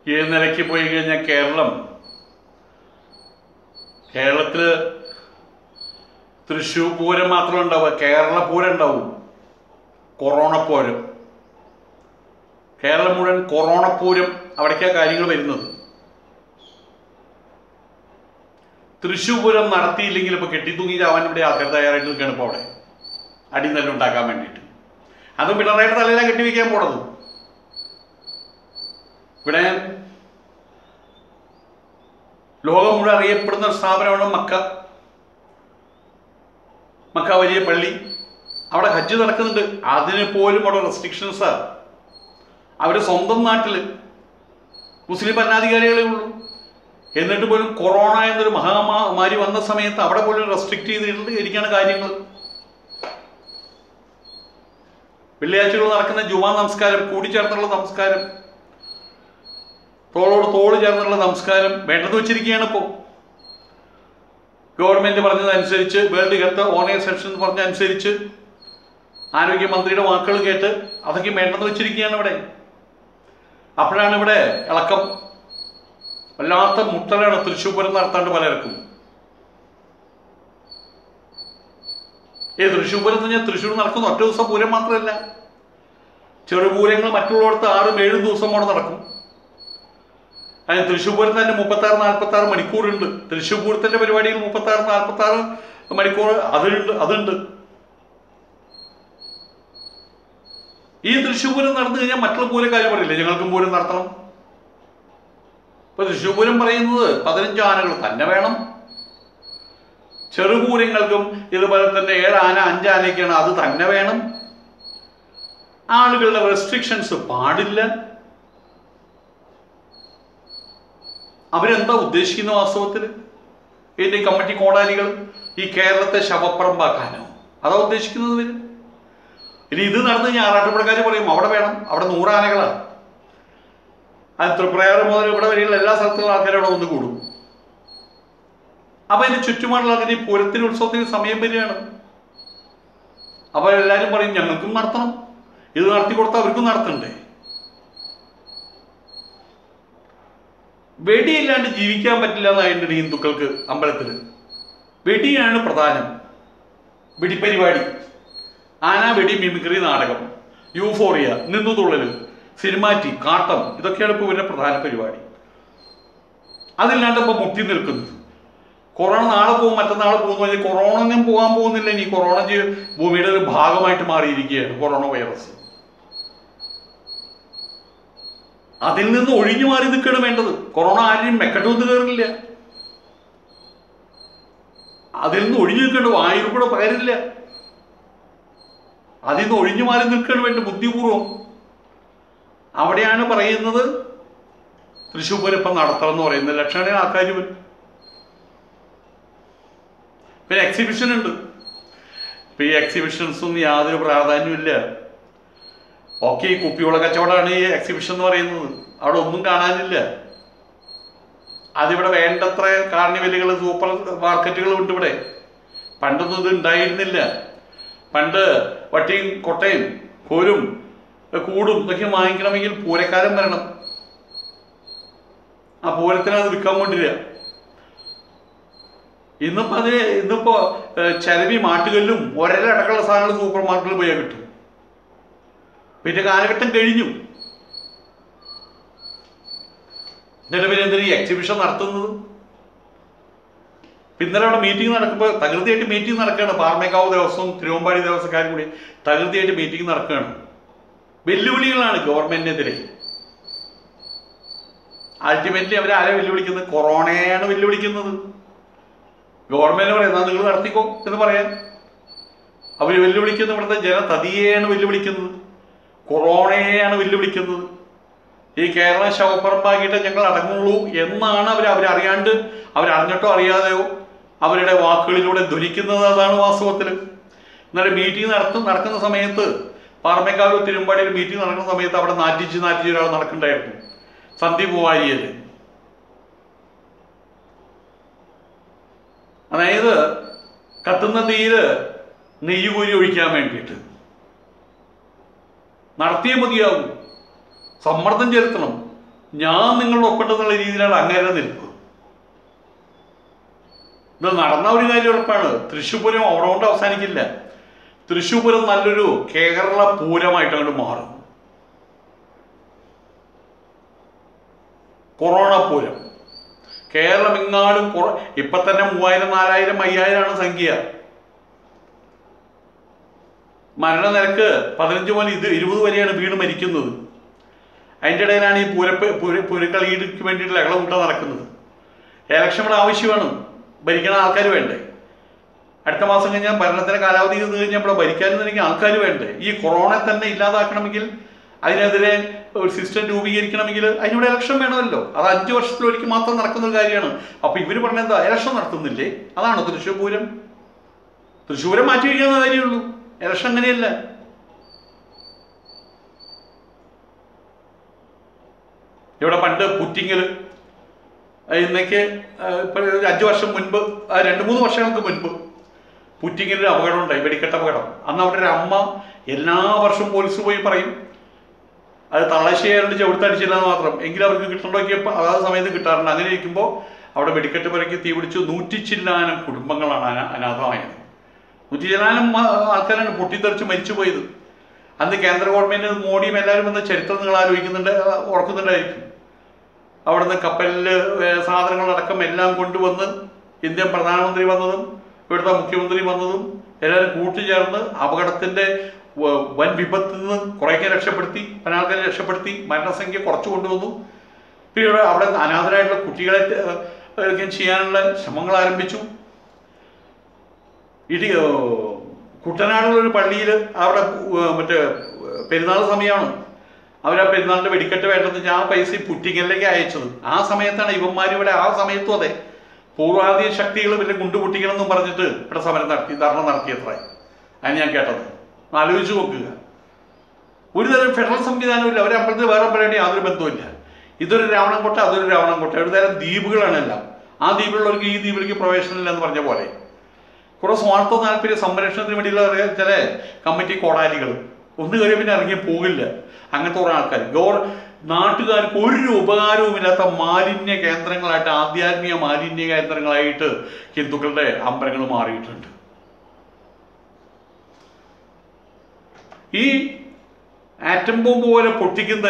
ഈ നിലയ്ക്ക് പോയി കഴിഞ്ഞാൽ കേരളം കേരളത്തിൽ തൃശ്ശൂർ പൂരം മാത്രമേ ഉണ്ടാവുക കേരള പൂരം ഉണ്ടാവും കൊറോണ പൂരം കേരളം മുഴുവൻ കൊറോണ പൂരം അവിടേക്കാ കാര്യങ്ങൾ വരുന്നത് തൃശ്ശൂർ പൂരം നടത്തിയില്ലെങ്കിൽ ഇപ്പൊ കെട്ടിത്തൂങ്ങി ചാവാൻ ഇവിടെ ആൾക്കാർ തയ്യാറായിട്ട് നിൽക്കുകയാണ് ഇപ്പോൾ അവിടെ അടിനെല്ലാം ഉണ്ടാക്കാൻ വേണ്ടിയിട്ട് അതും പിണറായിയുടെ തലയിലാണ് കെട്ടിവെക്കാൻ പോണത് ഇവിടെ ലോകം മുഴുവൻ അറിയപ്പെടുന്ന ഒരു സ്ഥാപനമാണ് മക്ക മക്ക വലിയ പള്ളി അവിടെ ഹജ്ജ് നടക്കുന്നുണ്ട് അതിന് പോലും അവിടെ റെസ്ട്രിക്ഷൻസാ അവർ സ്വന്തം നാട്ടിൽ മുസ്ലിം ഭരണാധികാരികളെ ഉള്ളൂ എന്നിട്ട് പോലും കൊറോണ എന്നൊരു മഹാമാരി വന്ന സമയത്ത് അവിടെ പോലും റെസ്ട്രിക്റ്റ് ചെയ്തിട്ട് ഇരിക്കുകയാണ് കാര്യങ്ങൾ വെള്ളിയാഴ്ചകൾ നടക്കുന്ന ജുമാ നമസ്കാരം കൂടിച്ചേർന്നുള്ള നമസ്കാരം തോളോട് തോള് ചേർന്നുള്ള നമസ്കാരം വേണ്ടത് വെച്ചിരിക്കുകയാണ് ഇപ്പോൾ ഗവൺമെന്റ് പറഞ്ഞതനുസരിച്ച് വേൾഡ് ഹെൽത്ത് ഓർഗനൈസേഷൻ പറഞ്ഞ അനുസരിച്ച് ആരോഗ്യമന്ത്രിയുടെ വാക്കുകൾ കേട്ട് അതൊക്കെ വേണ്ടെന്ന് വെച്ചിരിക്കുകയാണ് ഇവിടെ അപ്പോഴാണ് ഇവിടെ ഇളക്കം വല്ലാത്ത മുട്ടലാണ് തൃശ്ശൂർ പൂരം നടത്താണ്ട് പലർക്കും ഈ തൃശ്ശൂർ പൂരം എന്ന് പറഞ്ഞാൽ തൃശ്ശൂർ നടക്കുന്ന ഒറ്റ ദിവസം പൂരം മാത്രമല്ല ചെറുപൂരങ്ങൾ മറ്റുള്ളവർക്ക് ആറും ഏഴും ദിവസം കൂടെ നടക്കും അതിന് തൃശ്ശൂർ പൂരം തന്നെ മുപ്പത്തി ആറ് നാൽപ്പത്തി ആറ് മണിക്കൂറുണ്ട് തൃശ്ശൂർ പൂരത്തിന്റെ പരിപാടിയിൽ മുപ്പത്തി ആറ് നാൽപ്പത്തി ആറ് മണിക്കൂർ അതുണ്ട് അതുണ്ട് ഈ തൃശ്ശൂർ പൂരം നടന്നു കഴിഞ്ഞാൽ മറ്റുള്ള പൂരക്കാർ പറയില്ലേ ഞങ്ങൾക്കും പൂരം നടത്തണം ഇപ്പൊ തൃശ്ശൂർ പൂരം പറയുന്നത് പതിനഞ്ച് ആനകൾ തന്നെ വേണം ചെറുപൂരങ്ങൾക്കും ഇതുപോലെ തന്നെ ഏഴ് ആന അഞ്ച് ആനയൊക്കെയാണ് അത് തന്നെ വേണം ആളുകളുടെ റെസ്ട്രിക്ഷൻസ് പാടില്ല അവരെന്താ ഉദ്ദേശിക്കുന്ന വാസ്തവത്തിൽ ഇതിന്റെ കമ്മിറ്റി കോടാലികൾ ഈ കേരളത്തെ ശവപ്പറമ്പാക്കാനോ അതാ ഉദ്ദേശിക്കുന്നത് ഇവര് ഇനി ഇത് നടന്ന് കഴിഞ്ഞാൽ ആറാട്ടുപുഴക്കാർ പറയും അവിടെ വേണം അവിടെ നൂറാനകളാണ് അത് തൃപ്രയാറ് മുതൽ ഇവിടെ വരെയുള്ള എല്ലാ സ്ഥലത്തുള്ള ആൾക്കാരും അവിടെ വന്ന് കൂടും അപ്പൊ അതിന് ചുറ്റുപാടുള്ള ആൾക്കാർ ഈ പൂരത്തിന് ഉത്സവത്തിന് സമയം വരികയാണ് അപ്പൊ എല്ലാവരും പറയും ഞങ്ങൾക്കും നടത്തണം ഇത് നടത്തി കൊടുത്താൽ അവർക്കും നടത്തണ്ടേ വെടിയില്ലാണ്ട് ജീവിക്കാൻ പറ്റില്ല എന്നായിട്ടുണ്ട് ഹിന്ദുക്കൾക്ക് അമ്പലത്തിൽ വെടിയാണ് പ്രധാനം വെടിപ്പരിപാടി ആന വെടി മിമിക്രി നാടകം യൂഫോറിയ നിന്നു തുള്ളല് സിനിമാറ്റി കാട്ടം ഇതൊക്കെയാണ് ഇപ്പോൾ ഇവരുടെ പ്രധാന പരിപാടി അതില്ലാണ്ട് ഇപ്പോൾ മുട്ടി നിൽക്കുന്നത് കൊറോണ നാളെ പോകും മറ്റന്നാൾ പോകുന്നു കഴിഞ്ഞാൽ കൊറോണ ഒന്നും പോകാൻ പോകുന്നില്ല ഇനി കൊറോണ ജീ- ഭൂമിയുടെ ഒരു ഭാഗമായിട്ട് മാറിയിരിക്കുകയാണ് കൊറോണ വൈറസ് അതിൽ നിന്ന് ഒഴിഞ്ഞു മാറി നിൽക്കുകയാണ് വേണ്ടത് കൊറോണ ആരെയും മെക്കട്ടൊന്ന് കയറില്ല അതിൽ നിന്ന് ഒഴിഞ്ഞു നിൽക്കേണ്ട വായുവിൽ കൂടെ പകരില്ല അതിൽ നിന്ന് ഒഴിഞ്ഞു മാറി നിൽക്കുകയാണ് വേണ്ട ബുദ്ധിപൂർവം അവിടെയാണ് പറയുന്നത് തൃശ്ശൂർ പൂരം ഇപ്പം നടത്തണം എന്ന് പറയുന്നത് ലക്ഷണ ആൾക്കാർ വരും പിന്നെ എക്സിബിഷൻ ഉണ്ട് ഇപ്പൊ ഈ എക്സിബിഷൻസ് ഒന്നും യാതൊരു പ്രാധാന്യമില്ല ഒക്കെ ഈ കുപ്പിയുള്ള കച്ചവടമാണ് ഈ എക്സിബിഷൻ എന്ന് പറയുന്നത് അവിടെ ഒന്നും കാണാനില്ല അതിവിടെ വേണ്ടത്ര കാർണിവലുകൾ സൂപ്പർ മാർക്കറ്റുകളും ഉണ്ട് ഇവിടെ പണ്ടൊന്നും ഇത് ഉണ്ടായിരുന്നില്ല പണ്ട് വട്ടിയും കൊട്ടയും കോരും കൂടും ഇതൊക്കെ വാങ്ങിക്കണമെങ്കിൽ പൂരക്കാരൻ വരണം ആ പൂരത്തിന് അത് വിൽക്കാൻ കൊണ്ടില്ല ഇന്നിപ്പോ അത് ഇന്നിപ്പോ ഏഹ്, ചരവി മാട്ടുകല്ലും ഒരടക്കമുള്ള സാധനങ്ങൾ സൂപ്പർ മാർക്കറ്റിൽ പോയാൽ കിട്ടും പിന്നെ കാലഘട്ടം കഴിഞ്ഞു എന്നിട്ട് പിന്നെ എന്തിനാ ഈ എക്സിബിഷൻ നടത്തുന്നത് ഇന്നലെ അവിടെ മീറ്റിംഗ് നടക്കുമ്പോൾ തകൃതിയായിട്ട് മീറ്റിംഗ് നടക്കുകയാണ് പാർമേക്കാവ് ദിവസവും തിരുവമ്പാടി ദിവസക്കാരും കൂടി തകൃതിയായിട്ട് മീറ്റിംഗ് നടക്കുകയാണ് വെല്ലുവിളികളാണ് ഗവൺമെന്റിനെതിരെ അൾട്ടിമേറ്റ്ലി അവർ ആരെ വെല്ലുവിളിക്കുന്നത് കൊറോണയെയാണ് വെല്ലുവിളിക്കുന്നത് ഗവൺമെന്റ് പറയുന്നത് നിങ്ങൾ നടത്തിക്കോ എന്ന് പറയാൻ അവർ വെല്ലുവിളിക്കുന്നത് ഇവിടുത്തെ ജനതതിയെയാണ് വെല്ലുവിളിക്കുന്നത് കൊറോണയെയാണ് വെല്ലുവിളിക്കുന്നത് ഈ കേരളം ശവപ്പറമ്പാക്കിയിട്ട് ഞങ്ങൾ അടങ്ങുള്ളൂ എന്നാണ് അവർ അവരറിയാണ്ട് അവരറിഞ്ഞിട്ടോ അറിയാതെയോ അവരുടെ വാക്കുകളിലൂടെ ധ്വനിക്കുന്നത് അതാണ് വാസ്തവത്തിൽ എന്നാൽ മീറ്റിംഗ് നടത്തും നടക്കുന്ന സമയത്ത് പാർമേക്കാവ് തിരുമ്പാടിയിൽ മീറ്റിംഗ് നടക്കുന്ന സമയത്ത് അവിടെ നാറ്റിച്ച് നാറ്റിച്ച് ഒരാൾ നടക്കണ്ടായിരുന്നു സന്ദീപ് വാര്യര് അതായത് കത്തുന്ന തീര് നെയ്യ് കോരി ഒഴിക്കാൻ വേണ്ടിയിട്ട് നടത്തിയേ മതിയാവും സമ്മർദ്ദം ചെലുത്തണം ഞാൻ നിങ്ങളുടെ ഒപ്പുണ്ടെന്നുള്ള രീതിയിലാണ് അങ്ങനെ നിൽപ്പ് ഇത് നടന്ന ഒരു കാര്യം ഉറപ്പാണ് തൃശ്ശൂർ പൂരം അവിടെ കൊണ്ട് അവസാനിക്കില്ല തൃശ്ശൂർ പൂരം നല്ലൊരു കേരള പൂരമായിട്ട് അങ്ങോട്ട് മാറും കൊറോണ പൂരം കേരളം എങ്ങാടും കുറ ഇപ്പൊ തന്നെ മൂവായിരം നാലായിരം അയ്യായിരമാണ് സംഖ്യ മരണനിരക്ക് പതിനഞ്ച് മുതൽ ഇത് ഇരുപത് വരെയാണ് വീണ് മരിക്കുന്നത് അതിൻ്റെ ഇടയിലാണ് ഈ പൂരപ്പ് പൂര പൂരക്കളിക്ക് വേണ്ടിയിട്ടുള്ള ഇളവുണ്ട നടക്കുന്നത് ഇലക്ഷൻ ഇവിടെ ആവശ്യമാണ് ഭരിക്കണ ആൾക്കാർ വേണ്ടേ അടുത്ത മാസം കഴിഞ്ഞാൽ ഭരണത്തിന് കാലാവധി നിന്ന് കഴിഞ്ഞാൽ ഇവിടെ ഭരിക്കാനും എനിക്ക് ആൾക്കാർ വേണ്ടേ ഈ കൊറോണ തന്നെ ഇല്ലാതാക്കണമെങ്കിൽ അതിനെതിരെ ഒരു സിസ്റ്റം രൂപീകരിക്കണമെങ്കിൽ അതിനൂടെ ഇലക്ഷൻ വേണമല്ലോ അത് അഞ്ച് വർഷത്തിലൊരിക്കൽ മാത്രം നടക്കുന്ന ഒരു കാര്യമാണ് അപ്പൊ ഇവര് പറഞ്ഞ എന്താ ഇലക്ഷൻ നടത്തുന്നില്ലേ അതാണ് തൃശ്ശൂർ പൂരം തൃശ്ശൂരം മാറ്റി വയ്ക്കാവുന്ന കാര്യമുള്ളൂ ഇലക്ഷൻ അങ്ങനെയല്ല ഇവിടെ പണ്ട് പുറ്റിങ്ങൽ ഇന്നേക്ക് ഇപ്പൊ ഒരു അഞ്ച് വർഷം മുൻപ് ആ, രണ്ട് മൂന്ന് വർഷങ്ങൾക്ക് മുൻപ് പുറ്റിങ്ങിൽ ഒരു അപകടം ഉണ്ടായി വെടിക്കെട്ട അപകടം അന്ന് അവിടെ ഒരു അമ്മ എല്ലാ വർഷവും പോലീസ് പോയി പറയും അത് തള്ളശ്ശേരിയുടെ ചെവിടുത്തടിച്ചില്ല എന്ന് മാത്രം എങ്കിലും അവർക്ക് കിട്ടണ്ടോക്കിയപ്പോൾ അതാത് സമയത്ത് കിട്ടാറുണ്ട് അങ്ങനെ ഇരിക്കുമ്പോൾ അവിടെ വെടിക്കെട്ട് പുരയ്ക്ക് തീ പിടിച്ചു നൂറ്റി ചില്ലാനം കുടുംബങ്ങളാണ് അനാ അനാഥമായത് നൂറ്റി ചില്ലാനം ആ, ആൾക്കാരാണ് പൊട്ടിത്തെറിച്ച് മരിച്ചു പോയത് അന്ന് കേന്ദ്ര ഗവൺമെന്റ് മോഡിയും എല്ലാവരും വന്ന് ചരിത്രം നിങ്ങൾ ആലോചിക്കുന്നുണ്ട് ആ, ഓർക്കുന്നുണ്ടായിരിക്കും അവിടുന്ന് കപ്പലിൽ സാധനങ്ങളടക്കം എല്ലാം കൊണ്ടുവന്ന് ഇന്ത്യൻ പ്രധാനമന്ത്രി വന്നതും ഇവിടുത്തെ മുഖ്യമന്ത്രി വന്നതും എല്ലാവരും കൂട്ടുചേർന്ന് അപകടത്തിന്റെ വ- വൻ വിപത്തിൽ നിന്ന് കുറേയൊക്കെ രക്ഷപ്പെടുത്തി പല ആൾക്കാരെ രക്ഷപ്പെടുത്തി മരണസംഖ്യ കുറച്ചു കൊണ്ടുവന്നു പിന്നെ ഇവിടെ അവിടെ അനാഥരായിട്ടുള്ള കുട്ടികളെ ഏഹ്, ഏഹ്, ചെയ്യാനുള്ള ശ്രമങ്ങൾ ആരംഭിച്ചു ഇടി ഏഹ്, കുട്ടനാടുള്ള ഒരു പള്ളിയിൽ അവിടെ ഏഹ്, മറ്റേ ഏഹ്, പെരുന്നാൾ സമയമാണ് അവർ ആ പെരുന്നാളിന്റെ വെടിക്കെട്ട് വേണ്ടത് ആ പൈസ ഈ പുറ്റിങ്ങലിലേക്ക് അയച്ചത് ആ സമയത്താണ് ഇവന്മാർ ഇവിടെ ആ സമയത്തും അതെ പൂർവാധീന ശക്തികൾ ഇവരെ ഗുണ്ടുപൊട്ടിക്കണം എന്നും പറഞ്ഞിട്ട് ഇവിടെ സമരം നടത്തി ധർണ നടത്തിയത്ര അത് ഞാൻ കേട്ടത് ആലോചിച്ച് നോക്കുക ഒരു തരം ഫെഡറൽ സംവിധാനമില്ല ഒരു അമ്പലത്തിൽ വേറെ അമ്പലമായിട്ട് യാതൊരു ബന്ധവുമില്ല ഇതൊരു രാവണംകോട്ട അതൊരു രാവണംകോട്ട ഒരു തരം ദ്വീപുകളാണ് എല്ലാം ആ ദ്വീപിലുള്ളവർക്ക് ഈ ദ്വീപിലേക്ക് പ്രവേശനമില്ല എന്ന് പറഞ്ഞ പോലെ കുറെ സ്വാർത്ഥ താല്പര്യ സംരക്ഷണത്തിന് വേണ്ടിയുള്ള ചില കമ്മിറ്റി കോടാലികൾ ഒന്ന് കയറിയ പിന്നെ ഇറങ്ങി പോകില്ല അങ്ങനത്തെ കുറെ ആൾക്കാർ ഗവർ നാട്ടുകാർക്ക് ഒരു ഉപകാരവുമില്ലാത്ത മാലിന്യ കേന്ദ്രങ്ങളായിട്ട് ആധ്യാത്മിക മാലിന്യ കേന്ദ്രങ്ങളായിട്ട് ഹിന്ദുക്കളുടെ അമ്പലങ്ങൾ മാറിയിട്ടുണ്ട് ഈ ആറ്റം ബോംബ് പോലെ പൊട്ടിക്കുന്ന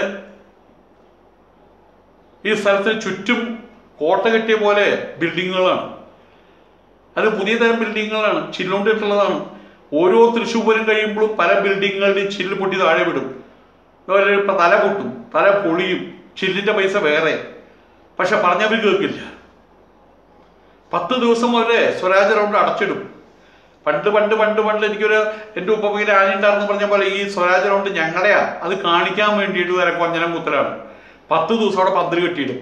ഈ സ്ഥലത്തിന് ചുറ്റും കോട്ട കെട്ടിയ പോലെ ബിൽഡിങ്ങുകളാണ് അത് പുതിയ തരം ബിൽഡിങ്ങുകളാണ് ചില്ലുകൊണ്ടിട്ടുള്ളതാണ് ഓരോ തൃശ്ശൂരം കഴിയുമ്പോഴും പല ബിൽഡിങ്ങുകളുടെയും ചില്ല് പൊട്ടി താഴെ വിടും അതുപോലെ ഇപ്പൊ തല പൊട്ടും തല പൊളിയും ചില്ലിന്റെ പൈസ വേറെ പക്ഷെ പറഞ്ഞവർ കേൾക്കില്ല പത്ത് ദിവസം വരെ സ്വരാജ് റൗണ്ട് അടച്ചിടും പണ്ട് പണ്ട് പണ്ട് പണ്ട് എനിക്കൊരു എൻ്റെ ഉപ്പമകയിൽ ആനുണ്ടായിരുന്നു പറഞ്ഞ പോലെ ഈ സ്വരാജ് റൗണ്ട് ഞങ്ങളുടെയാ അത് കാണിക്കാൻ വേണ്ടിയിട്ട് വരെ കൊഞ്ഞനം കുത്തലാണ് പത്ത് ദിവസം അവിടെ പന്തിരി കെട്ടിയിടും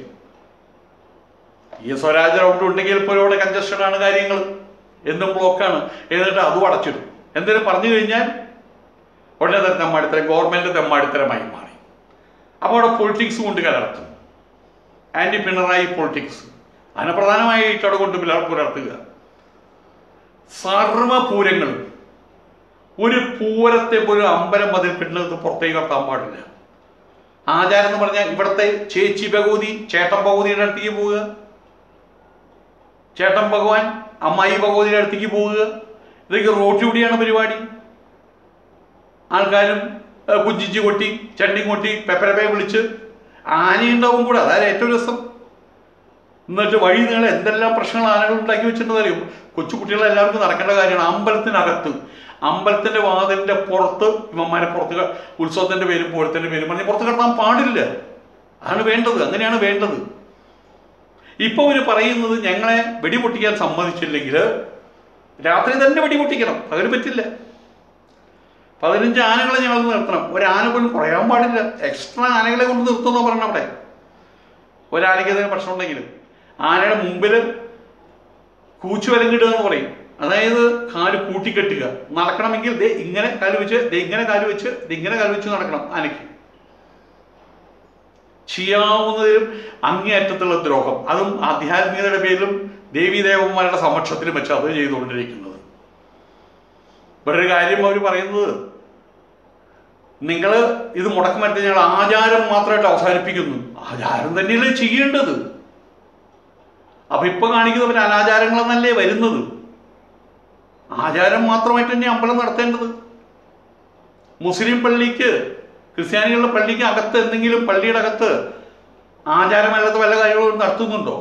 ഈ സ്വരാജ് റൗണ്ട് ഉണ്ടെങ്കിൽ ഇപ്പോൾ ഇവിടെ കഞ്ചസ്റ്റഡ് ആണ് കാര്യങ്ങൾ എന്നും ബ്ലോക്കാണ് എന്നിട്ട് അതും അടച്ചിടും എന്തെങ്കിലും പറഞ്ഞു കഴിഞ്ഞാൽ ഉടനെ തന്നെ തെമ്മാടിത്തരം ഗവൺമെന്റ് തെമ്മാടിത്തരമായി മാറി അപ്പോൾ അവിടെ പൊളിറ്റിക്സ് കൊണ്ട് കലർത്തും ആന്റി പിണറായി പൊളിറ്റിക്സ് അതിനെ പ്രധാനമായിട്ട് അവിടെ കൊണ്ട് പുലർ പുലർത്തുക സർവപൂരങ്ങളും ഒരു പൂരത്തെ പോലും അമ്പലം മതിൽ കിട്ടുന്നത് പുറത്തേക്ക് കത്താൻ പാടില്ല ആചാരം എന്ന് പറഞ്ഞാൽ ഇവിടുത്തെ ചേച്ചി ഭഗവതി ചേട്ടൻ ഭഗവതിയുടെ അടുത്തേക്ക് പോവുക ചേട്ടൻ ഭഗവാൻ അമ്മായി ഭഗവതിയുടെ അടുത്തേക്ക് പോവുക ഇതൊക്കെ റോഡ് കൂടിയാണ് പരിപാടി ആൾക്കാരും ഏഹ്, കുഞ്ചിഞ്ചി കൊട്ടി ചണ്ടി കൊട്ടി പെപ്പരപ്പയെ വിളിച്ച് ആനയുണ്ടാവും കൂടെ അതായത് ഏറ്റവും രസം എന്നിട്ട് വഴി നീളെ എന്തെല്ലാം പ്രശ്നങ്ങൾ ആനകൾ ഉണ്ടാക്കി വെച്ചിട്ടുണ്ടെന്ന് അറിയും കൊച്ചു കുട്ടികളെ എല്ലാവർക്കും നടക്കേണ്ട കാര്യമാണ് അമ്പലത്തിനകത്ത് അമ്പലത്തിന്റെ വാതിലിന്റെ പുറത്ത് ഇവന്മാരെ പുറത്ത് ക- ഉത്സവത്തിന്റെ പേരും പൂരത്തിന്റെ പേരും പറഞ്ഞ് പുറത്ത് കിടത്താൻ പാടില്ല അതാണ് വേണ്ടത് അങ്ങനെയാണ് വേണ്ടത് ഇപ്പൊ അവര് പറയുന്നത് ഞങ്ങളെ വെടിപൊട്ടിക്കാൻ സമ്മതിച്ചില്ലെങ്കിൽ രാത്രി തന്നെ വെടിപൊട്ടിക്കണം പകരം പറ്റില്ല പതിനഞ്ച് ആനകളെ ഞങ്ങൾ നിർത്തണം ഒരു ആന പോലും കുറയാൻ പാടില്ല എക്സ്ട്രാ ആനകളെ കൊണ്ട് നിർത്തുമെന്ന് പറയണം അവിടെ ഒരാനയ്ക്ക് എന്തെങ്കിലും പ്രശ്നം ഉണ്ടെങ്കിൽ ആനയുടെ മുമ്പിൽ കൂച്ചു വിലങ്ങിടുക എന്ന് പറയും അതായത് കാല് കൂട്ടിക്കെട്ടുക നടക്കണമെങ്കിൽ ദേ ഇങ്ങനെ കാല് വെച്ച് ദേ ഇങ്ങനെ കാല് വെച്ച് ദേ ഇങ്ങനെ കാല് വെച്ച് നടക്കണം ആനയ്ക്ക് ചെയ്യാവുന്നതിലും അങ്ങേയറ്റത്തുള്ള ദ്രോഹം അതും ആധ്യാത്മികതയുടെ പേരിലും ദേവീദേവന്മാരുടെ സമക്ഷത്തിലും വെച്ച് അത് ചെയ്തുകൊണ്ടിരിക്കുന്നത് വേറൊരു കാര്യം അവർ പറയുന്നത് നിങ്ങൾ ഇത് മുടക്കം വരുത്തി ഞങ്ങൾ ആചാരം മാത്രമായിട്ട് അവസാനിപ്പിക്കുന്നു ആചാരം തന്നെയല്ലേ ചെയ്യേണ്ടത് അപ്പൊ ഇപ്പൊ കാണിക്കുന്നവർ അനാചാരങ്ങളെന്നല്ലേ വരുന്നത് ആചാരം മാത്രമായിട്ട് തന്നെ അമ്പലം നടത്തേണ്ടത് മുസ്ലിം പള്ളിക്ക് ക്രിസ്ത്യാനികളുടെ പള്ളിക്ക് അകത്ത് എന്തെങ്കിലും പള്ളിയുടെ അകത്ത് ആചാരമല്ലാത്ത വല്ല കാര്യങ്ങളും നടത്തുന്നുണ്ടോ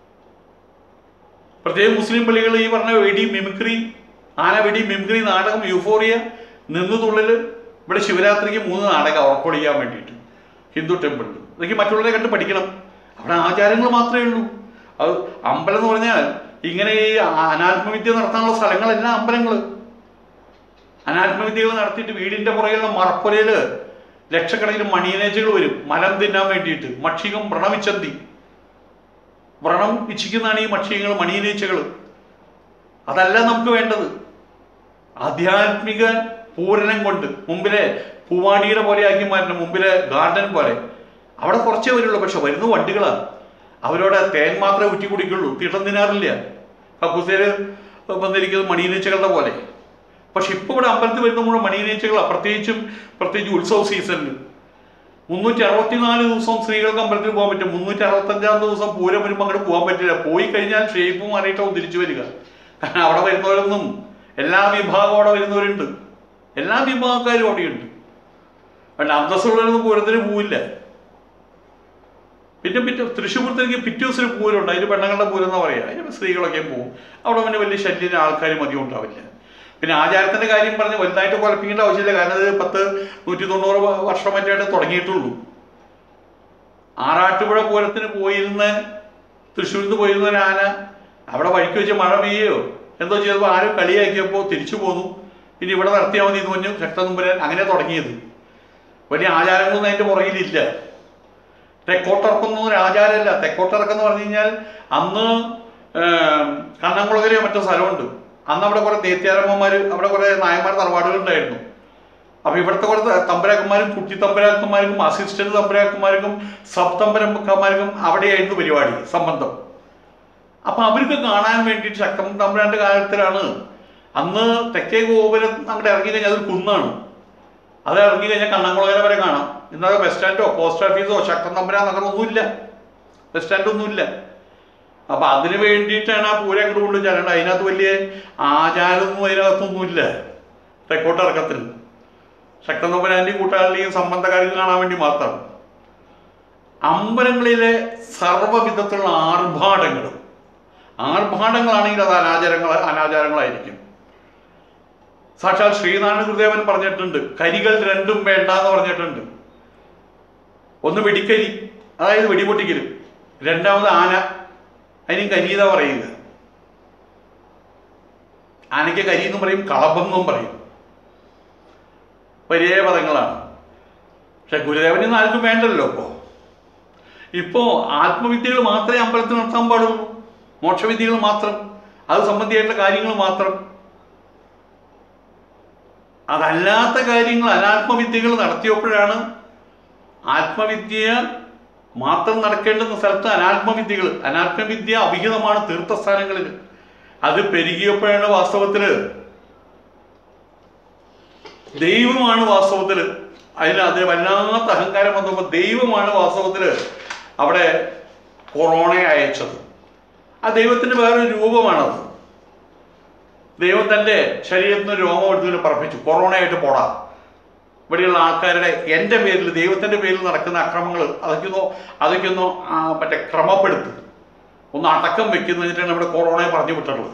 പ്രത്യേകം മുസ്ലിം പള്ളികൾ ഈ പറഞ്ഞ വെടി മിമിക്രി ആന വെടി മിമിക്രി നാടകം യൂഫോറിയ നിന്ന് തുള്ളൽ ഇവിടെ ശിവരാത്രിക്ക് മൂന്ന് നാടകം ഉറക്കൊടിക്കാൻ വേണ്ടിയിട്ട് ഹിന്ദു ടെമ്പിളിൽ ഇതൊക്കെ മറ്റുള്ളവരെ കണ്ട് പഠിക്കണം അവിടെ ആചാരങ്ങൾ മാത്രമേ ഉള്ളൂ അത് അമ്പലം എന്ന് പറഞ്ഞാൽ ഇങ്ങനെ ഈ അനാത്മവിദ്യ നടത്താനുള്ള സ്ഥലങ്ങളെല്ലാം അമ്പലങ്ങൾ അനാത്മവിദ്യകൾ നടത്തിയിട്ട് വീടിന്റെ പുറകിലുള്ള മറപ്പുരയിൽ ലക്ഷക്കണക്കിന് മണിയനേച്ചകൾ വരും മലം തിന്നാൻ വേണ്ടിയിട്ട് മക്ഷികം വ്രണമിച്ചന്തി വ്രണം ഇച്ഛിക്കുന്നതാണ് ഈ മക്ഷികങ്ങൾ മണിയനേച്ചകൾ അതല്ല നമുക്ക് വേണ്ടത് ആധ്യാത്മിക പൂരണം കൊണ്ട് മുമ്പിലെ പൂവാടിയുടെ പോലെ ആക്കി മാറ്റണം മുമ്പിലെ ഗാർഡൻ പോലെ അവിടെ കുറച്ചേ വരുള്ളൂ പക്ഷെ വരുന്ന വണ്ടികളാണ് അവരോട് തേൻ മാത്രമേ ഊറ്റി കുടിക്കുള്ളൂ തീട്ടം തിന്നാറില്ല കക്കൂസേര് വന്നിരിക്കുന്നത് മണിയനീച്ചകളുടെ പോലെ പക്ഷെ ഇപ്പോൾ ഇവിടെ അമ്പലത്തിൽ വരുന്ന മുഴുവൻ മണിയനീച്ചകളാണ് പ്രത്യേകിച്ചും പ്രത്യേകിച്ച് ഉത്സവ സീസണിൽ മുന്നൂറ്റി അറുപത്തിനാല് ദിവസം സ്ത്രീകൾക്ക് അമ്പലത്തിൽ പോകാൻ പറ്റും മുന്നൂറ്റി അറുപത്തഞ്ചാം ദിവസം പൂരം വരുമ്പോൾ അങ്ങോട്ട് പോകാൻ പറ്റില്ല പോയി കഴിഞ്ഞാൽ ഷേപ്പ് മാറിയിട്ടാവും തിരിച്ചു വരിക കാരണം അവിടെ വരുന്നവരൊന്നും എല്ലാ വിഭാഗവും അവിടെ വരുന്നവരുണ്ട് എല്ലാ വിഭാഗക്കാരും അവിടെയുണ്ട് അതുകൊണ്ട് അന്തസ്സുള്ളവരൊന്നും പൂരത്തിന് പോവില്ല പിന്നെ പിറ്റേ തൃശ്ശൂർ പൂരത്തിലേക്ക് പിറ്റേ ദിവസം ഒരു പൂരമുണ്ട് അതിന് പെണ്ണുങ്ങളുടെ പൂരം എന്ന് പറയാം അതിന് സ്ത്രീകളൊക്കെ പോകും അവിടെ പിന്നെ വലിയ ശല്യം ആൾക്കാർ മതിയും ഉണ്ടാവില്ല പിന്നെ ആചാരത്തിന്റെ കാര്യം പറഞ്ഞ് വലുതായിട്ട് കുഴപ്പിക്കേണ്ട ആവശ്യമില്ല കാരണം ഇത് പത്ത് നൂറ്റി തൊണ്ണൂറ് വർഷം മറ്റായിട്ട് തുടങ്ങിയിട്ടുള്ളൂ ആറാട്ടുപുഴ പൂരത്തിന് പോയിരുന്ന തൃശ്ശൂരിൽ നിന്ന് പോയിരുന്ന ഒരു ആന അവിടെ വഴിക്ക് വെച്ച് മഴ പെയ്യോ എന്തോ ചെയ്തപ്പോൾ ആരും കളിയാക്കിയപ്പോൾ തിരിച്ചു പോന്നു പിന്നെ ഇവിടെ നടത്തിയാൽ മതി എന്ന് പറഞ്ഞു ശക്തനുമ്പരാൻ അങ്ങനെ തുടങ്ങിയത് വലിയ ആചാരങ്ങളൊന്നും അതിൻ്റെ പുറകിലില്ല തെക്കോട്ടിറക്കുന്ന ഒരു ആചാരമല്ല തെക്കോട്ടിറക്കം എന്ന് പറഞ്ഞു കഴിഞ്ഞാൽ അന്ന് ഏം, കണ്ണംകുളകരയോ മറ്റോ സ്ഥലമുണ്ട് അന്ന് അവിടെ കുറെ ദേത്യാരമ്മമാർ അവിടെ കുറെ നായന്മാർ തറവാടുകൾ ഉണ്ടായിരുന്നു അപ്പൊ ഇവിടുത്തെ കുറെ തമ്പരാക്കന്മാരും കുട്ടി തമ്പരാക്കന്മാർക്കും അസിസ്റ്റന്റ് തമ്പരാക്കന്മാർക്കും സബ് തമ്പരാക്കന്മാർക്കും അവിടെയായിരുന്നു പരിപാടി സംബന്ധം അപ്പൊ അവർക്ക് കാണാൻ വേണ്ടിയിട്ട് ശക്തൻ തമ്പുരാന്റെ കാലത്തിലാണ് അന്ന് തെക്കേ ഗോപുരം അങ്ങോട്ട് ഇറങ്ങി കഴിഞ്ഞാൽ അതൊരു കുന്നാണ് അത് ഇറങ്ങി കഴിഞ്ഞാൽ കണ്ണംകുളകര വരെ കാണാം ഇന്നത്തെ ബസ് സ്റ്റാൻഡോ പോസ്റ്റ് ഓഫീസോ ശക്തൻ തമ്പുരാൻ അങ്ങനെ ഒന്നുമില്ല ബസ് സ്റ്റാൻഡ് ഒന്നുമില്ല അപ്പൊ അതിന് വേണ്ടിയിട്ടാണ് ആ പൂരം അങ്ങോട്ട് കൊണ്ട് ചെല്ലണം അതിനകത്ത് വലിയ ആചാരമൊന്നും അതിനകത്തൊന്നുമില്ല തെക്കോട്ട് ഇറക്കത്തിൽ ശക്തൻ തമ്പുരാന്റെയും കൂട്ടുകാരുടെയും സംബന്ധക്കാർക്ക് കാണാൻ വേണ്ടി മാത്രം അമ്പലങ്ങളിലെ സർവ്വവിധത്തിലുള്ള ആർഭാടങ്ങളും ആർഭാടങ്ങളാണെങ്കിൽ അത് അനാചാരങ്ങൾ അനാചാരങ്ങളായിരിക്കും സാക്ഷാൽ ശ്രീനാരായണ ഗുരുദേവൻ പറഞ്ഞിട്ടുണ്ട് കരികൾ രണ്ടും വേണ്ട എന്ന് പറഞ്ഞിട്ടുണ്ട് ഒന്ന് വെടിക്കരി അതായത് വെടിപൊട്ടിക്കൽ രണ്ടാമത് ആന അതിനും കരീത പറയുക ആനയ്ക്ക് കരി എന്നും പറയും കളഭെന്നും പറയും വലിയ പദങ്ങളാണ് പക്ഷെ ഗുരുദേവന് ആർക്കും വേണ്ടല്ലോ ഇപ്പോ ഇപ്പോ ആത്മവിദ്യകൾ മാത്രമേ അമ്പലത്തിൽ നടത്താൻ പാടുള്ളൂ മോക്ഷവിദ്യകൾ മാത്രം അത് സംബന്ധിയായിട്ടുള്ള കാര്യങ്ങൾ മാത്രം അതല്ലാത്ത കാര്യങ്ങൾ അനാത്മവിദ്യകൾ നടത്തിയപ്പോഴാണ് ആത്മവിദ്യ മാത്രം നടക്കേണ്ടുന്ന സ്ഥലത്ത് അനാത്മവിദ്യകൾ അനാത്മവിദ്യ അവിഹിതമാണ് തീർത്ഥസ്ഥാനങ്ങളിൽ അത് പെരുകിയപ്പോഴാണ് വാസ്തവത്തില് ദൈവമാണ് വാസ്തവത്തിൽ അതിൽ അതിന് വല്ലാത്ത അഹങ്കാരം വന്നപ്പോൾ ദൈവമാണ് വാസ്തവത്തിൽ അവിടെ കൊറോണയെ അയച്ചത് ആ ദൈവത്തിന്റെ വേറൊരു രൂപമാണത് ദൈവം തന്റെ ശരീരത്തിൽ നിന്ന് രോമം എടുത്തുകൊണ്ട് പറപ്പിച്ചു കൊറോണയായിട്ട് പോടാ ഇവിടെയുള്ള ആൾക്കാരുടെ എൻ്റെ പേരിൽ ദൈവത്തിന്റെ പേരിൽ നടക്കുന്ന അക്രമങ്ങൾ അതൊക്കെ ഒന്ന് അതൊക്കെ ഒന്ന് ആ, മറ്റേ ക്രമപ്പെടുത്ത് ഒന്ന് അടക്കം വെക്കുന്നതിനാണ് ഇവിടെ കൊറോണയെ പറഞ്ഞു വിട്ടിട്ടുള്ളത്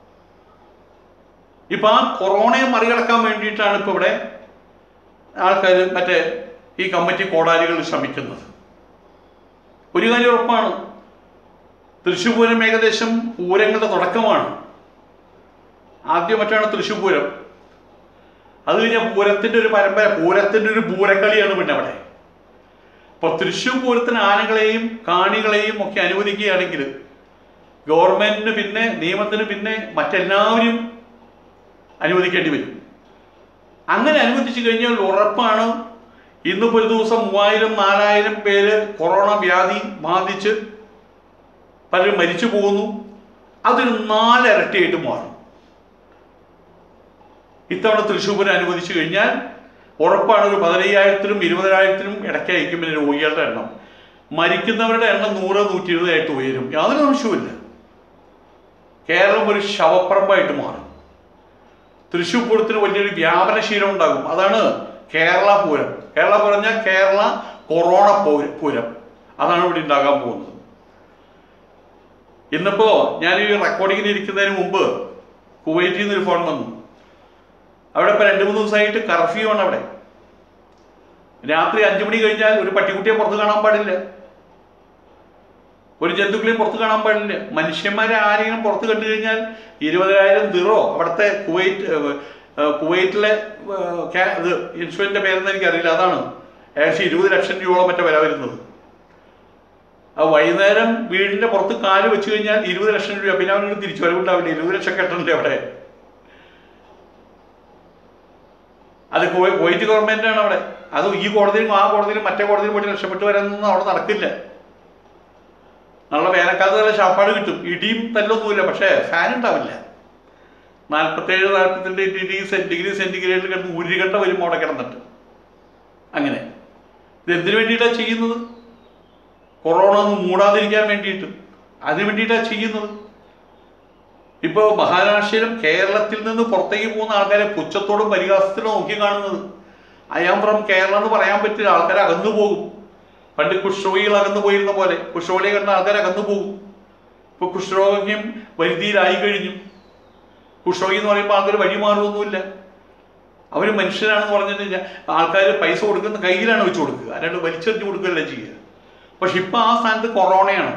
ഇപ്പൊ ആ കൊറോണയെ മറികടക്കാൻ വേണ്ടിയിട്ടാണ് ഇപ്പൊ ഇവിടെ ആൾക്കാർ മറ്റേ ഈ കമ്മിറ്റി കോടാലികൾ ശ്രമിക്കുന്നത് ഒരു കാര്യം ഉറപ്പാണ് തൃശ്ശൂർ പൂരം ഏകദേശം പൂരങ്ങളുടെ തുടക്കമാണ് ആദ്യം മറ്റാണ് തൃശ്ശൂർ പൂരം അത് കഴിഞ്ഞാൽ പൂരത്തിന്റെ ഒരു പരമ്പര പൂരത്തിന്റെ ഒരു പൂരക്കളിയാണ് പിന്നെ അവിടെ അപ്പൊ തൃശ്ശൂർ പൂരത്തിന് ആനകളെയും കാണികളെയും ഒക്കെ അനുവദിക്കുകയാണെങ്കിൽ ഗവൺമെന്റിന് പിന്നെ നിയമത്തിന് പിന്നെ മറ്റെല്ലാവരും അനുവദിക്കേണ്ടി വരും അങ്ങനെ അനുവദിച്ചു കഴിഞ്ഞാൽ ഉറപ്പാണ് ഇന്നിപ്പോ ഒരു ദിവസം മൂവായിരം നാലായിരം പേര് കൊറോണ വ്യാധി ബാധിച്ച് പലരും മരിച്ചു പോകുന്നു അതൊരു നാലിരട്ടിയായിട്ട് മാറും ഇത്തവണ തൃശ്ശൂർ പൂരം അനുവദിച്ചു കഴിഞ്ഞാൽ ഉറപ്പാണ് ഒരു പതിനയ്യായിരത്തിനും ഇരുപതിനായിരത്തിനും ഇടയ്ക്കായിരിക്കും പിന്നെ രോഗികളുടെ എണ്ണം മരിക്കുന്നവരുടെ എണ്ണം നൂറ് നൂറ്റി ഇരുപതായിട്ട് ഉയരും യാതൊരു സംശയവുമില്ല കേരളം ഒരു ശവപ്പറമ്പായിട്ട് മാറും തൃശ്ശൂർ പൂരത്തിന് വലിയൊരു വ്യാപനശീലം ഉണ്ടാകും അതാണ് കേരള പൂരം കേരള പറഞ്ഞാൽ കേരള കൊറോണ പൂര- പൂരം അതാണ് ഇവിടെ ഉണ്ടാകാൻ പോകുന്നത് ഇന്നിപ്പോ ഞാൻ ഈ റെക്കോർഡിങ്ങിന് ഇരിക്കുന്നതിന് മുമ്പ് കുവൈറ്റിൽ നിന്ന് ഒരു ഫോൺ വന്നു അവിടെ ഇപ്പൊ രണ്ട് മൂന്ന് ദിവസമായിട്ട് കർഫ്യൂ ആണ് അവിടെ രാത്രി അഞ്ചു മണി കഴിഞ്ഞാൽ ഒരു പട്ടിക്കുട്ടിയെ പുറത്ത് കാണാൻ പാടില്ല ഒരു ജന്തുക്കളെയും പുറത്ത് കാണാൻ പാടില്ല മനുഷ്യന്മാരെ ആരെങ്കിലും പുറത്ത് കണ്ടു കഴിഞ്ഞാൽ ഇരുപതിനായിരം ദിറോ അവിടുത്തെ കുവൈറ്റ് ഏഹ്, ഏഹ്, കുവൈറ്റിലെ ഏഹ്, ക്യാ- ഇത് ഇൻഷുറൻസിന്റെ പേരെന്ന് എനിക്കറിയില്ല അതാണ് ഏകദേശം ഇരുപത് ലക്ഷം രൂപയോളം മറ്റേ വില വരുന്നത് ആ വൈകുന്നേരം വീടിന്റെ പുറത്ത് കാല് വെച്ച് കഴിഞ്ഞാൽ ഇരുപത് ലക്ഷം രൂപ പിന്നെ അവനൊരു തിരിച്ചു വരവുണ്ടാവില്ല ഇരുപത് ലക്ഷം കെട്ടണ്ടേ അവിടെ അത് കുവൈ- കുവൈറ്റ് ഗവൺമെന്റ് ആണ് അവിടെ അത് ഈ കോടതിയിലും ആ കോടതിയിലും മറ്റേ കോടതിയിലും പോയിട്ട് രക്ഷപ്പെട്ടു വരാനൊന്നും അവിടെ നടക്കില്ല നല്ല വേനൽക്കാലത്ത് നല്ല ശാപ്പാട് കിട്ടും ഇടിയും തല്ലൊന്നുമില്ല പക്ഷേ ഫാൻ ഉണ്ടാവില്ല നാൽപ്പത്തേഴ് നാൽപ്പത്തിരണ്ട് ഡിഗ്രി സെൻ ഡിഗ്രി സെന്റിഗ്രേഡിൽ കിടന്ന് ഉരുകണ്ട വരും അവിടെ കിടന്നിട്ട് അങ്ങനെ ഇത് എന്തിനു വേണ്ടിയിട്ടാണ് ചെയ്യുന്നത് കൊറോണ ഒന്ന് മൂടാതിരിക്കാൻ വേണ്ടിയിട്ട് അതിനു വേണ്ടിയിട്ടാണ് ചെയ്യുന്നത് ഇപ്പോൾ മഹാരാഷ്ട്രയിലും കേരളത്തിൽ നിന്ന് പുറത്തേക്ക് പോകുന്ന ആൾക്കാരെ പുച്ഛത്തോടും പരിഹാസത്തിലും നോക്കി കാണുന്നത് ഐ ആം ഫ്രം കേരളം എന്ന് പറയാൻ പറ്റില്ല ആൾക്കാർ അകന്നു പോകും പണ്ട് കുഷ്ഠരോഗികൾ അകന്നു പോയിരുന്ന പോലെ കുഷ്ഠരോഗിയെ കണ്ട ആൾക്കാർ അകന്നു പോകും ഇപ്പൊ കുഷ്ഠരോഗ്യം വരുതിയിലായി കഴിഞ്ഞു കുഷ്ഠരോഗി എന്ന് പറയുമ്പോൾ ആൾക്കാർ വഴിമാറുമൊന്നുമില്ല അവർ മനുഷ്യരാണെന്ന് പറഞ്ഞിട്ട് ആൾക്കാർ പൈസ കൊടുക്കുന്ന കയ്യിലാണ് വെച്ച് കൊടുക്കുക അല്ലാണ്ട് വലിച്ചെറിഞ്ഞ് കൊടുക്കുകയല്ല ചെയ്യുക പക്ഷെ ഇപ്പൊ ആ സ്ഥാനത്ത് കൊറോണയാണ്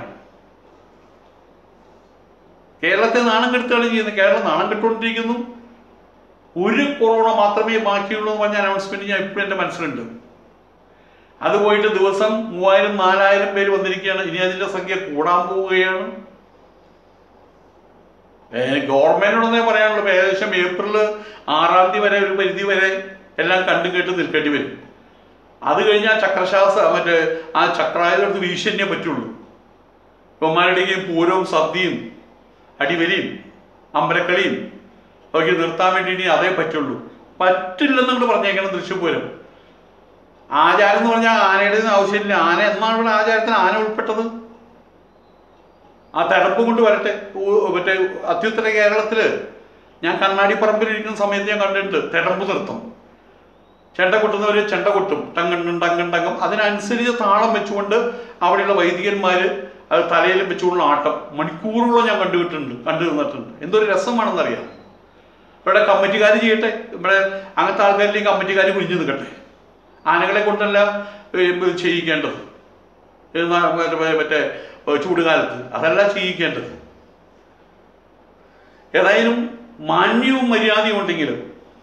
കേരളത്തെ നാണം കെടുത്തുകയാണ് ചെയ്യുന്നത് കേരളം നാണം കെട്ടുകൊണ്ടിരിക്കുന്നു ഒരു കൊറോണ മാത്രമേ ബാക്കിയുള്ളൂ എന്ന് പറഞ്ഞ അനൗൺസ്മെന്റ് ഞാൻ ഇപ്പോഴും എൻ്റെ മനസ്സിലുണ്ട് അത് പോയിട്ട് ദിവസം മൂവായിരം നാലായിരം പേര് വന്നിരിക്കുകയാണ് ഇനി അതിന്റെ സംഖ്യ കൂടാൻ പോവുകയാണ് ഗവൺമെന്റിനോടൊന്നേ പറയാനുള്ളൂ ഇപ്പൊ ഏകദേശം ഏപ്രിൽ ആറാം തീയതി വരെ ഒരു പരിധി വരെ എല്ലാം കണ്ടും കേട്ട് നിൽക്കേണ്ടി വരും അത് കഴിഞ്ഞാൽ ചക്രശ്വാസ മറ്റേ ആ ചക്രായതെടുത്ത് വീശന്യേ പറ്റുള്ളൂ ഇവന്മാരുടെയും പൂരവും സദ്യയും അടിവലിയും അമ്പലക്കളിയും ഒക്കെ നിർത്താൻ വേണ്ടിയിട്ട് അതേ പറ്റുള്ളൂ പറ്റില്ലെന്ന് അങ്ങോട്ട് പറഞ്ഞേക്കണം തൃശ്ശൂർ പൂരം ആചാരം എന്ന് പറഞ്ഞാൽ ആനയുടെ ഒന്നും ആവശ്യമില്ല ആന എന്നാണ് ഇവിടെ ആചാരത്തിന് ആന ഉൾപ്പെട്ടത് ആ തടപ്പ് കൊണ്ട് വരട്ടെ ഊ- മറ്റേ അത്യുത്തര കേരളത്തില് ഞാൻ കണ്ണാടി പറമ്പിലിരിക്കുന്ന സമയത്ത് ഞാൻ കണ്ടിട്ടുണ്ട് തിടമ്പ് നൃത്തം ചെണ്ട കൊട്ടുന്നവര് ചെണ്ട കൊട്ടും ടങ്ങണ്ടും ടങ്ങും ടങ്ങും അതിനനുസരിച്ച് താളം വെച്ചുകൊണ്ട് അവിടെയുള്ള വൈദികന്മാര് അത് തലയിലും വെച്ചുകൊണ്ടുള്ള ആട്ടം മണിക്കൂറുകളോളം ഞാൻ കണ്ടുകിട്ടുണ്ട് കണ്ടു നിന്നിട്ടുണ്ട് എന്തൊരു രസമാണെന്നറിയാം ഇവിടെ കമ്മിറ്റിക്കാർ ചെയ്യട്ടെ ഇവിടെ അങ്ങനത്തെ ആൾക്കാരിലേക്ക് കമ്മിറ്റിക്കാർ കുഞ്ഞു നിൽക്കട്ടെ ആനകളെ കൊണ്ടല്ല ഏ, ഇത് ചെയ്യിക്കേണ്ടത് ഇത് ന- മറ്റേ- മറ്റേ ഏ, ചൂടുകാലത്ത് അതല്ല ചെയ്യിക്കേണ്ടത് ഏതായാലും മാന്യവും മര്യാദയും ഉണ്ടെങ്കിലും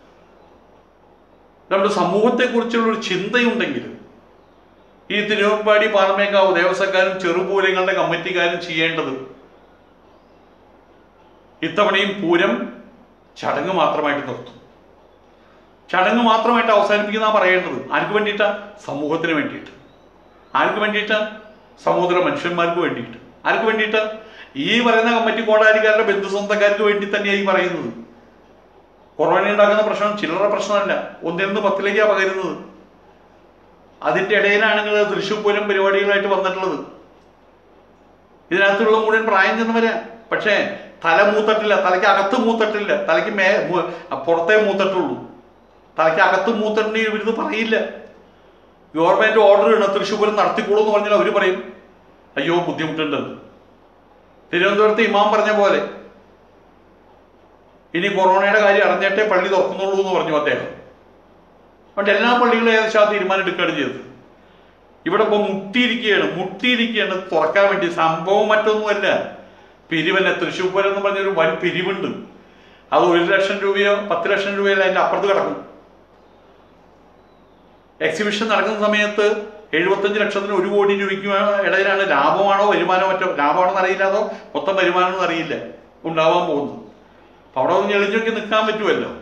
നമ്മുടെ സമൂഹത്തെക്കുറിച്ചുള്ള ഒരു ചിന്തയുണ്ടെങ്കിലും ഈ തിരുവമ്പാടി പാറമേക്കാവ് ദേവസ്വക്കാരും ചെറുപൂരങ്ങളുടെ കമ്മിറ്റിക്കാരും ചെയ്യേണ്ടത് ഇത്തവണയും പൂരം ചടങ്ങ് മാത്രമായിട്ട് നിർത്തും ചടങ്ങ് മാത്രമായിട്ട് അവസാനിപ്പിക്കുന്ന പറയേണ്ടത് ആർക്ക് വേണ്ടിയിട്ടാ സമൂഹത്തിന് വേണ്ടിയിട്ട് ആർക്ക് വേണ്ടിയിട്ടാ സമൂഹത്തിലെ മനുഷ്യന്മാർക്ക് വേണ്ടിയിട്ട് ആർക്ക് വേണ്ടിയിട്ടാ ഈ പറയുന്ന കമ്മിറ്റി കോടാലിക്കാരുടെ ബന്ധു സ്വന്തക്കാർക്ക് വേണ്ടി തന്നെയാണ് ഈ പറയുന്നത് കൊറോണ ഉണ്ടാക്കുന്ന പ്രശ്നം ചില്ലറ പ്രശ്നമല്ല ഒന്നിൽ നിന്ന് പത്തിലേക്കാണ് പകരുന്നത് അതിന്റെ ഇടയിലാണ് നിങ്ങൾ തൃശ്ശൂർ പൂരം പരിപാടികളായിട്ട് വന്നിട്ടുള്ളത് ഇതിനകത്തുള്ള മുഴുവൻ പ്രായം ചെന്നവരാ പക്ഷേ തല മൂത്തട്ടില്ല തലയ്ക്ക് അകത്ത് മൂത്തട്ടില്ല തലയ്ക്ക് മേ മു- പുറത്തേ മൂത്തട്ടുള്ളൂ തലയ്ക്ക് അകത്ത് മൂത്തട്ടിന് ഇവരിത് പറയില്ല ഗവൺമെന്റ് ഓർഡർ ഇടണം തൃശ്ശൂർ പൂരം നടത്തിക്കോളൂ എന്ന് പറഞ്ഞാൽ അവർ പറയും അയ്യോ ബുദ്ധിമുട്ടുണ്ടെന്ന് തിരുവനന്തപുരത്ത് ഇമാം പറഞ്ഞ പോലെ ഇനി കൊറോണയുടെ കാര്യം അറിഞ്ഞിട്ടേ പള്ളി തുറക്കുന്നുള്ളൂ എന്ന് പറഞ്ഞു അദ്ദേഹം അതുകൊണ്ട് എല്ലാ പള്ളികളും ഏകദേശം ആ തീരുമാനം എടുക്കുകയാണ് ചെയ്തത് ഇവിടെ ഇപ്പോൾ മുട്ടിയിരിക്കുകയാണ് മുട്ടിയിരിക്കുകയാണ് തുറക്കാൻ വേണ്ടി സംഭവം മറ്റൊന്നുമല്ല പിരിവന്നെ തൃശ്ശൂർ പൂരം എന്ന് പറഞ്ഞൊരു വൻ പിരിവുണ്ട് അത് ഒരു ലക്ഷം രൂപയോ പത്ത് ലക്ഷം രൂപയോ അതിൻ്റെ അപ്പുറത്ത് കിടക്കും എക്സിബിഷൻ നടക്കുന്ന സമയത്ത് എഴുപത്തഞ്ച് ലക്ഷത്തിന് ഒരു കോടി രൂപയ്ക്ക് ഇടയിലാണ് ലാഭമാണോ വരുമാനമോ മറ്റോ ലാഭമാണെന്ന് അറിയില്ല അതോ മൊത്തം വരുമാനമെന്ന് അറിയില്ല ഉണ്ടാവാൻ പോകുന്നത് അപ്പൊ അവിടെ ഒന്ന് ഞെളിഞ്ഞൊക്കെ നിൽക്കാൻ പറ്റുമല്ലോ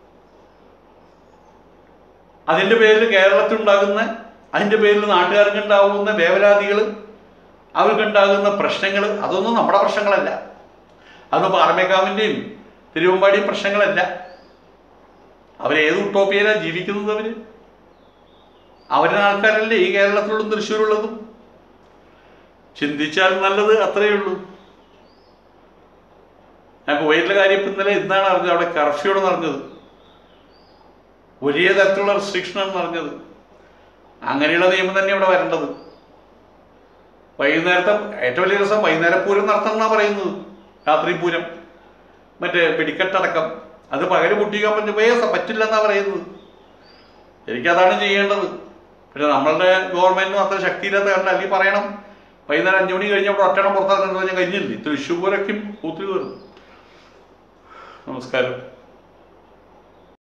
അതിന്റെ പേരിൽ കേരളത്തിൽ ഉണ്ടാകുന്ന അതിന്റെ പേരിൽ നാട്ടുകാർക്ക് ഉണ്ടാകുന്ന വേവലാതികൾ അവർക്കുണ്ടാകുന്ന പ്രശ്നങ്ങൾ അതൊന്നും നമ്മുടെ പ്രശ്നങ്ങളല്ല അതൊന്നും പാറമേക്കാവിൻ്റെയും തിരുവമ്പാടിയും പ്രശ്നങ്ങളല്ല അവരേത് ഉട്ടോപ്പിയയിലാണ് ജീവിക്കുന്നത് അവര് അവരുടെ ആൾക്കാരല്ലേ ഈ കേരളത്തിലുള്ളതും തൃശ്ശൂരുള്ളതും ചിന്തിച്ചാൽ നല്ലത് അത്രയേ ഉള്ളൂ ഞാൻ കുവൈറ്റിലെ കാര്യം ഇപ്പം ഇന്നലെ ഇന്നാണ് അറിഞ്ഞത് അവിടെ കർഫ്യൂണെന്ന് അറിഞ്ഞത് വലിയ തരത്തിലുള്ള റെസ്ട്രിക്ഷനാണെന്ന് അറിഞ്ഞത് അങ്ങനെയുള്ള നിയമം തന്നെ ഇവിടെ വരേണ്ടത് വൈകുന്നേരത്തെ ഏറ്റവും വലിയ രസം വൈകുന്നേര പൂരം നടത്തണം എന്നാണ് പറയുന്നത് രാത്രി പൂരം മറ്റേ വെടിക്കെട്ടടക്കം അത് പകല് പൊട്ടിക്കാൻ പറ്റും പറ്റില്ല എന്നാണ് പറയുന്നത് എനിക്കതാണ് ചെയ്യേണ്ടത് പക്ഷെ നമ്മളുടെ ഗവൺമെന്റിനും അത്ര ശക്തിയില്ലാത്ത കാരണം അല്ലെങ്കിൽ പറയണം വൈകുന്നേരം അഞ്ചു മണി കഴിഞ്ഞ് അവിടെ ഒറ്റണം പുറത്തിറങ്ങുന്നത് ഞാൻ കഴിഞ്ഞില്ലേ തൃശ്ശൂരൊക്കെയും കൂത്തു കയറും നമസ്കാരം